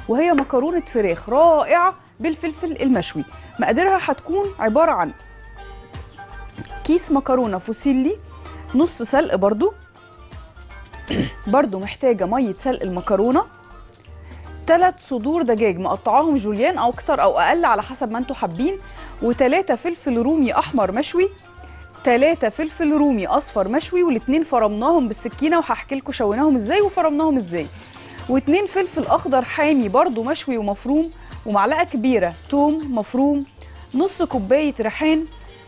وهي مكرونه فراخ رائعه بالفلفل المشوي مقاديرها هتكون عباره عن كيس مكرونه فوسيلي نص سلق برضو برضو محتاجه ميه سلق المكرونه ثلاث صدور دجاج مقطعاهم جوليان او اكتر او اقل على حسب ما انتوا حابين وثلاثه فلفل رومي احمر مشوي ثلاثة فلفل رومي اصفر مشوي والاتنين فرمناهم بالسكينه وهحكي لكم شويناهم ازاي وفرمناهم ازاي واتنين فلفل اخضر حامي برضو مشوي ومفروم ومعلقه كبيره توم مفروم نص كوبايه ريحان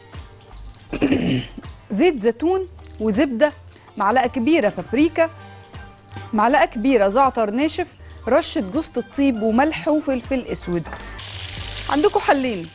زيت زيتون وزبده معلقه كبيره بابريكا معلقه كبيره زعتر ناشف رشه جوز الطيب وملح وفلفل اسود عندكم حلين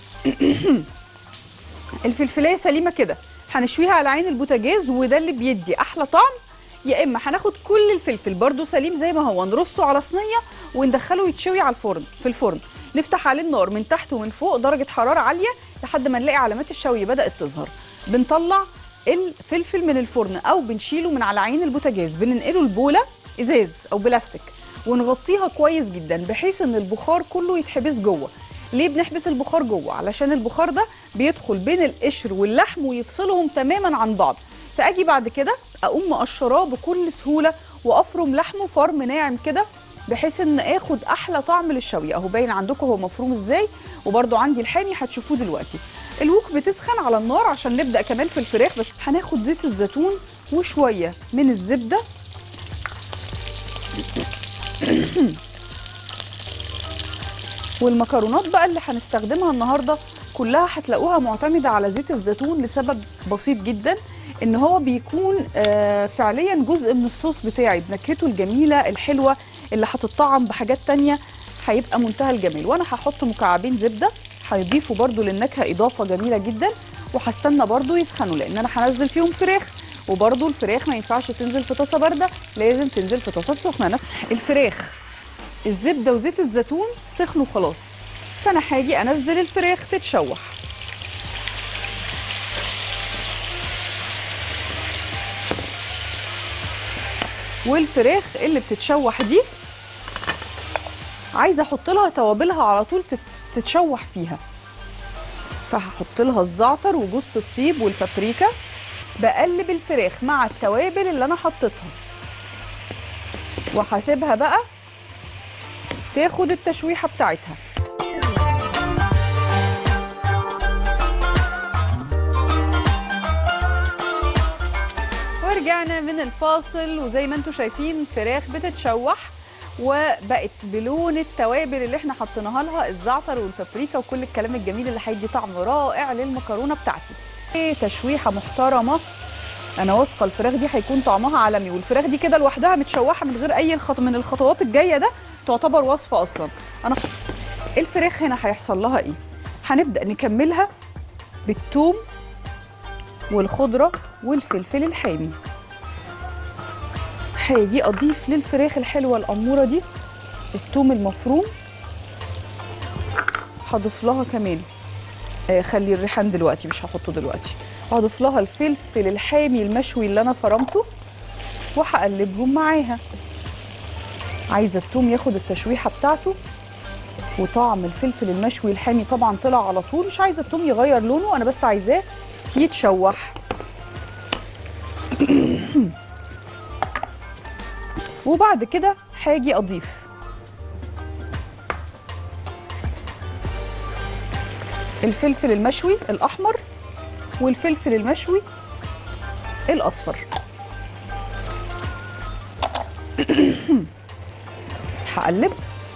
الفلفلايه سليمه كده هنشويها على عين البوتاجاز وده اللي بيدي احلى طعم يا اما هناخد كل الفلفل برده سليم زي ما هو نرصه على صينيه وندخله يتشوي على الفرن في الفرن نفتح عليه النار من تحت ومن فوق درجه حراره عاليه لحد ما نلاقي علامات الشوي بدات تظهر بنطلع الفلفل من الفرن او بنشيله من على عين البوتاجاز بننقله لبوله ازاز او بلاستيك ونغطيها كويس جدا بحيث ان البخار كله يتحبس جوه ليه بنحبس البخار جوه علشان البخار ده بيدخل بين القشر واللحم ويفصلهم تماما عن بعض فاجي بعد كده اقوم مقشراه بكل سهوله وافرم لحمه فرم ناعم كده بحيث ان اخد احلى طعم للشوي اهو باين عندكم هو مفروم ازاي وبرده عندي الحامي هتشوفوه دلوقتي الوك بتسخن على النار عشان نبدا كمان في الفراخ بس هناخد زيت الزيتون وشويه من الزبده والمكرونات بقى اللي هنستخدمها النهارده كلها هتلاقوها معتمده على زيت الزيتون لسبب بسيط جدا ان هو بيكون آه فعليا جزء من الصوص بتاعي بنكهته الجميله الحلوه اللي هتطعم بحاجات تانية هيبقى منتهى الجمال وانا هحط مكعبين زبده هيضيفوا برده للنكهه اضافه جميله جدا وهستنى برده يسخنوا لان انا هنزل فيهم فراخ وبرده الفراخ ما ينفعش تنزل في طاسه بارده لازم تنزل في طاسه سخنه الفراخ الزبده وزيت الزيتون سخنوا خلاص فانا هاجي انزل الفراخ تتشوح والفراخ اللي بتتشوح دي عايزه احط لها توابلها على طول تتشوح فيها فهحط لها الزعتر وجوز الطيب والبابريكا بقلب الفراخ مع التوابل اللي انا حطيتها وهسيبها بقى تاخد التشويحه بتاعتها ورجعنا من الفاصل وزي ما انتم شايفين فراخ بتتشوح وبقت بلون التوابل اللي احنا حطيناها لها الزعتر والبابريكا وكل الكلام الجميل اللي هيدي طعم رائع للمكرونه بتاعتي ايه تشويحه محترمه انا واثقه الفراخ دي هيكون طعمها عالمي والفراخ دي كده لوحدها متشوحه من غير اي خط من الخطوات الجايه ده تعتبر وصفه اصلا انا الفراخ هنا هيحصل لها ايه هنبدا نكملها بالثوم والخضره والفلفل الحامي هاجي اضيف للفراخ الحلوه الاموره دي الثوم المفروم هضيف لها كمان آه خلي الريحان دلوقتي مش هحطه دلوقتي هضيف لها الفلفل الحامي المشوي اللي انا فرمته وهقلبهم معاها عايزه الثوم ياخد التشويحه بتاعته وطعم الفلفل المشوي الحامي طبعا طلع على طول مش عايزه الثوم يغير لونه انا بس عايزاه يتشوح وبعد كده هاجي اضيف الفلفل المشوي الاحمر والفلفل المشوي الاصفر هقلب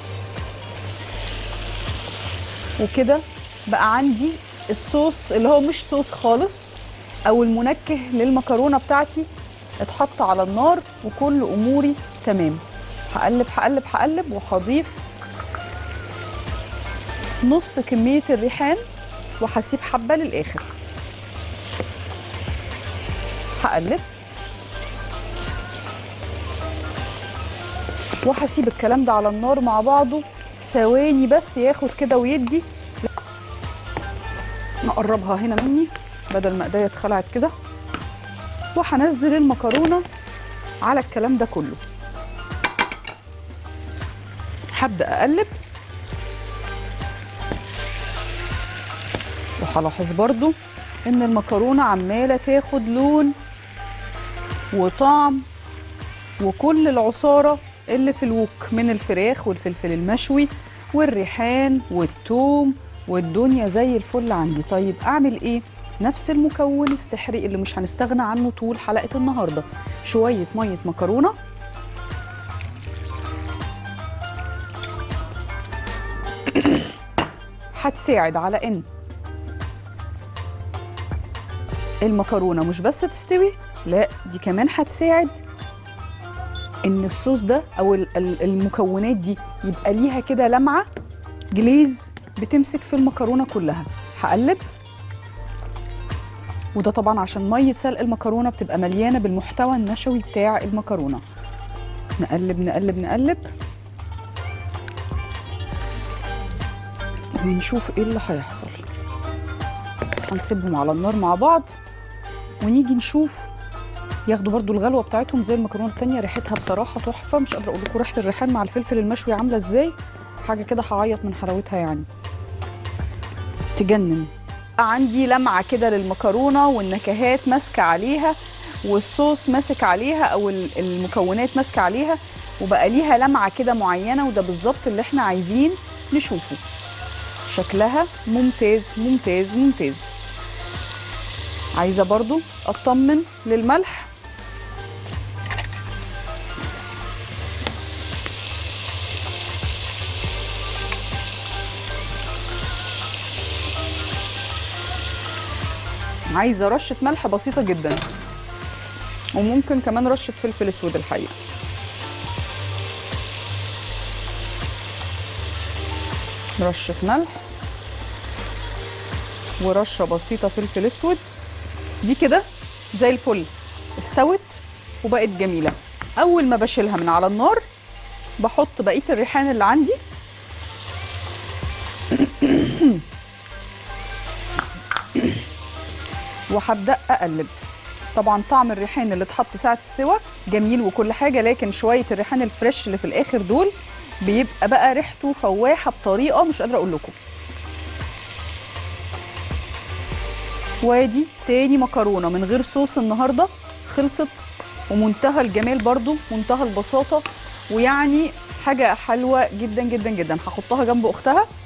وكده بقى عندي الصوص اللي هو مش صوص خالص او المنكه للمكرونه بتاعتي اتحط على النار وكل اموري تمام هقلب هقلب هقلب وهضيف نص كميه الريحان وهسيب حبه للاخر هقلب وهسيب الكلام ده على النار مع بعضه ثواني بس ياخد كده ويدي نقربها هنا مني بدل ما ايديا اتخلعت كده وهنزل المكرونه على الكلام ده كله هبدا اقلب وهلاحظ برضو ان المكرونه عماله تاخد لون وطعم وكل العصاره اللي في الوك من الفراخ والفلفل المشوي والريحان والثوم والدنيا زي الفل عندي طيب اعمل ايه نفس المكون السحري اللي مش هنستغنى عنه طول حلقه النهارده شويه ميه مكرونه هتساعد على ان المكرونه مش بس تستوي لا دي كمان هتساعد ان الصوص ده او ال- ال- المكونات دي يبقى ليها كده لمعه جليز بتمسك في المكرونه كلها هقلب وده طبعا عشان ميه سلق المكرونه بتبقى مليانه بالمحتوى النشوي بتاع المكرونه نقلب نقلب نقلب ونشوف ايه اللي هيحصل بس هنسيبهم على النار مع بعض ونيجي نشوف ياخدوا برضو الغلوه بتاعتهم زي المكرونه التانية ريحتها بصراحه تحفه مش قادره اقول لكم ريحه الريحان مع الفلفل المشوي عامله ازاي حاجه كده هعيط من حلاوتها يعني تجنن عندي لمعه كده للمكرونه والنكهات ماسكه عليها والصوص ماسك عليها او ال- المكونات ماسكه عليها وبقى ليها لمعه كده معينه وده بالظبط اللي احنا عايزين نشوفه شكلها ممتاز ممتاز ممتاز عايزه برضو اطمن للملح عايزه رشه ملح بسيطه جدا وممكن كمان رشه فلفل اسود الحقيقه رشه ملح ورشه بسيطه فلفل اسود دي كده زي الفل استوت وبقت جميله اول ما بشيلها من على النار بحط بقيه الريحان اللي عندي وهبدا اقلب طبعا طعم الريحان اللي اتحط ساعه السوا جميل وكل حاجه لكن شويه الريحان الفريش اللي في الاخر دول بيبقى بقى ريحته فواحه بطريقه مش قادره اقول لكم وادي تاني مكرونه من غير صوص النهارده خلصت ومنتهى الجمال برضو منتهى البساطه ويعني حاجه حلوه جدا جدا جدا هحطها جنب اختها